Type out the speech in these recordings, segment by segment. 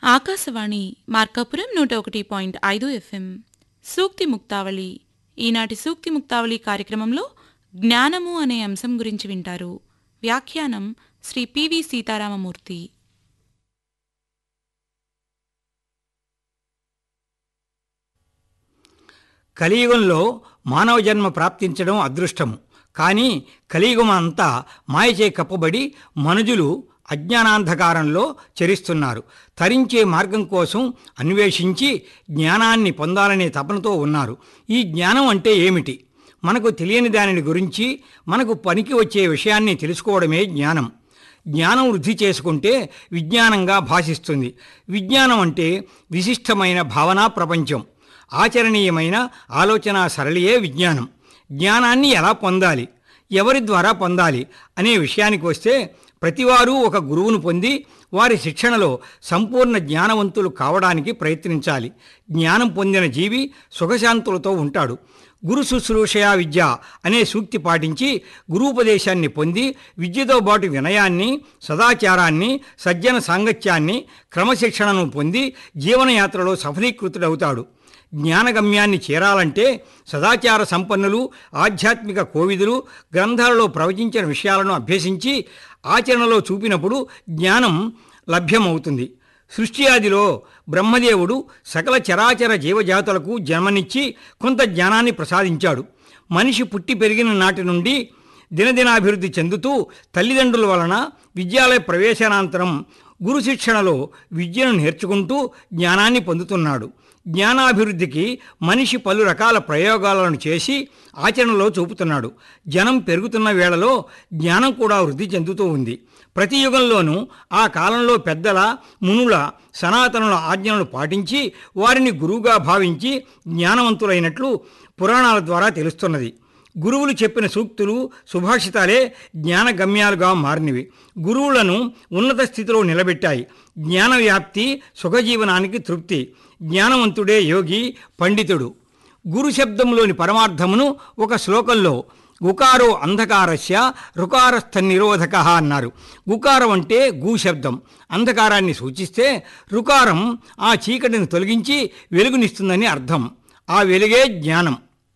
ఆకాశవాణి మార్కాపురం నూట ఒకటి పాయింట్ ఐదు ఎఫ్ఎం సూక్తి ముక్తావళి ఈనాటి సూక్తి ముక్తావళి కార్యక్రమంలో జ్ఞానము అనే అంశం గురించి వింటారు వ్యాఖ్యానం శ్రీ పివి సీతారామమూర్తి కలియుగంలో మానవ జన్మ ప్రాప్తించడం అదృష్టము కానీ కలియుగం అంతా మాయచే కప్పబడి మనుజులు అజ్ఞానాంధకారంలో చరిస్తున్నారు తరించే మార్గం కోసం అన్వేషించి జ్ఞానాన్ని పొందాలనే తపనతో ఉన్నారు ఈ జ్ఞానం అంటే ఏమిటి మనకు తెలియని దానిని గురించి మనకు పనికి వచ్చే విషయాన్ని తెలుసుకోవడమే జ్ఞానం జ్ఞానం వృద్ధి చేసుకుంటే విజ్ఞానంగా భాషిస్తుంది విజ్ఞానం అంటే విశిష్టమైన భావనా ప్రపంచం ఆచరణీయమైన ఆలోచన సరళియే విజ్ఞానం జ్ఞానాన్ని ఎలా పొందాలి ఎవరి ద్వారా పొందాలి అనే విషయానికి వస్తే ప్రతివారు ఒక గురువును పొంది వారి శిక్షణలో సంపూర్ణ జ్ఞానవంతులు కావడానికి ప్రయత్నించాలి జ్ఞానం పొందిన జీవి సుఖశాంతులతో ఉంటాడు గురు శుశ్రూషయా విద్య అనే సూక్తి పాటించి గురూపదేశాన్ని పొంది విద్యతో పాటు వినయాన్ని సదాచారాన్ని సజ్జన సాంగత్యాన్ని క్రమశిక్షణను పొంది జీవనయాత్రలో సఫలీకృతుడవుతాడు జ్ఞానగమ్యాన్ని చేరాలంటే సదాచార సంపన్నులు ఆధ్యాత్మిక కోవిదులు గ్రంథాలలో ప్రవచించిన విషయాలను అభ్యసించి ఆచరణలో చూపినప్పుడు జ్ఞానం లభ్యమవుతుంది సృష్టి ఆదిలో బ్రహ్మదేవుడు సకల చరాచర జీవజాతులకు జన్మనిచ్చి కొంత జ్ఞానాన్ని ప్రసాదించాడు మనిషి పుట్టి పెరిగిన నాటి నుండి దినదినాభివృద్ధి చెందుతూ తల్లిదండ్రుల వలన విద్యాలయ ప్రవేశానంతరం గురు శిక్షణలో విద్యను నేర్చుకుంటూ జ్ఞానాన్ని పొందుతున్నాడు జ్ఞానాభివృద్ధికి మనిషి పలు రకాల ప్రయోగాలను చేసి ఆచరణలో చూపుతున్నాడు జనం పెరుగుతున్న వేళలో జ్ఞానం కూడా వృద్ధి చెందుతూ ఉంది ప్రతి యుగంలోనూ ఆ కాలంలో పెద్దల మునుల సనాతనుల ఆజ్ఞలను పాటించి వారిని గురువుగా భావించి జ్ఞానవంతులైనట్లు పురాణాల ద్వారా తెలుస్తున్నది గురువులు చెప్పిన సూక్తులు సుభాషితాలే జ్ఞానగమ్యాలుగా మారినవి గురువులను ఉన్నత స్థితిలో నిలబెట్టాయి జ్ఞాన వ్యాప్తి సుఖజీవనానికి తృప్తి జ్ఞానవంతుడే యోగి పండితుడు గురు శబ్దంలోని పరమార్థమును ఒక శ్లోకంలో గుకారో అంధకారస్య రుకారస్థ నిరోధక అన్నారు గుకారం అంటే గు శబ్దం అంధకారాన్ని సూచిస్తే రుకారం ఆ చీకటిని తొలగించి వెలుగునిస్తుందని అర్థం ఆ వెలుగే జ్ఞానం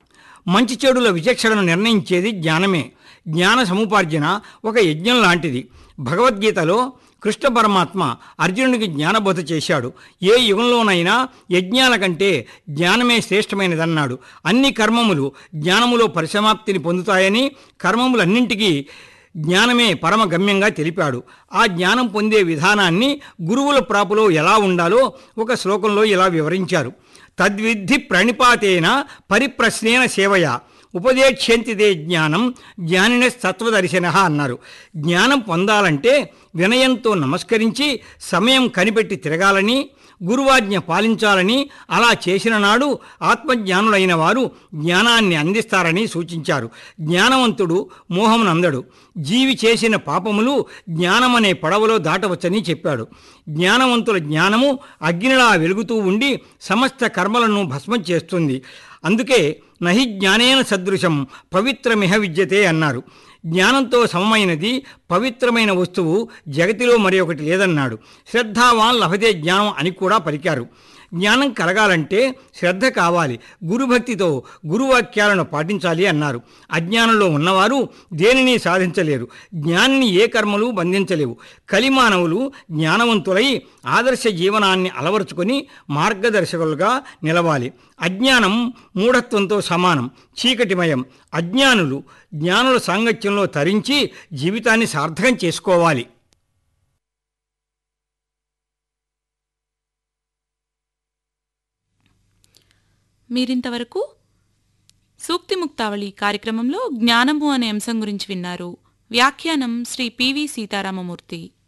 మంచి చెడుల విచక్షణను నిర్ణయించేది జ్ఞానమే జ్ఞాన సముపార్జన ఒక యజ్ఞం లాంటిది భగవద్గీతలో కృష్ణ పరమాత్మ అర్జునుడికి జ్ఞానబోధ చేశాడు ఏ యుగంలోనైనా యజ్ఞాల కంటే జ్ఞానమే శ్రేష్టమైనదన్నాడు అన్ని కర్మములు జ్ఞానములో పరిసమాప్తిని పొందుతాయని కర్మములన్నింటికీ జ్ఞానమే పరమ గమ్యంగా తెలిపాడు ఆ జ్ఞానం పొందే విధానాన్ని గురువుల ప్రాపులో ఎలా ఉండాలో ఒక శ్లోకంలో ఇలా వివరించారు తద్విద్ధి ప్రణిపాతేన పరిప్రశ్నేన సేవయ ఉపదేక్ష్యంతిదే జ్ఞానం జ్ఞానిన సత్వదర్శన అన్నారు జ్ఞానం పొందాలంటే వినయంతో నమస్కరించి సమయం కనిపెట్టి తిరగాలని గురువాజ్ఞ పాలించాలని అలా చేసిన నాడు ఆత్మజ్ఞానులైన వారు జ్ఞానాన్ని అందిస్తారని సూచించారు జ్ఞానవంతుడు మోహమునందడు జీవి చేసిన పాపములు జ్ఞానమనే పడవలో దాటవచ్చని చెప్పాడు జ్ఞానవంతుల జ్ఞానము అగ్నిలా వెలుగుతూ ఉండి సమస్త కర్మలను భస్మం చేస్తుంది అందుకే నహి జ్ఞానేన సదృశం పవిత్రమిహ విద్యతే అన్నారు జ్ఞానంతో సమమైనది పవిత్రమైన వస్తువు జగతిలో మరి ఒకటి లేదన్నాడు శ్రద్ధావాన్ లభతే జ్ఞానం అని కూడా పలికారు జ్ఞానం కలగాలంటే శ్రద్ధ కావాలి గురుభక్తితో గురువాక్యాలను పాటించాలి అన్నారు అజ్ఞానంలో ఉన్నవారు దేనిని సాధించలేరు జ్ఞానిని ఏ కర్మలు బంధించలేవు కలిమానవులు జ్ఞానవంతులై ఆదర్శ జీవనాన్ని అలవరుచుకొని మార్గదర్శకులుగా నిలవాలి అజ్ఞానం మూఢత్వంతో సమానం చీకటిమయం అజ్ఞానులు జ్ఞానుల సాంగత్యంలో తరించి జీవితాన్ని సార్థకం చేసుకోవాలి మీరింతవరకు సూక్తి ముక్తావళి కార్యక్రమంలో జ్ఞానము అనే అంశం గురించి విన్నారు వ్యాఖ్యానం శ్రీ పివి సీతారామమూర్తి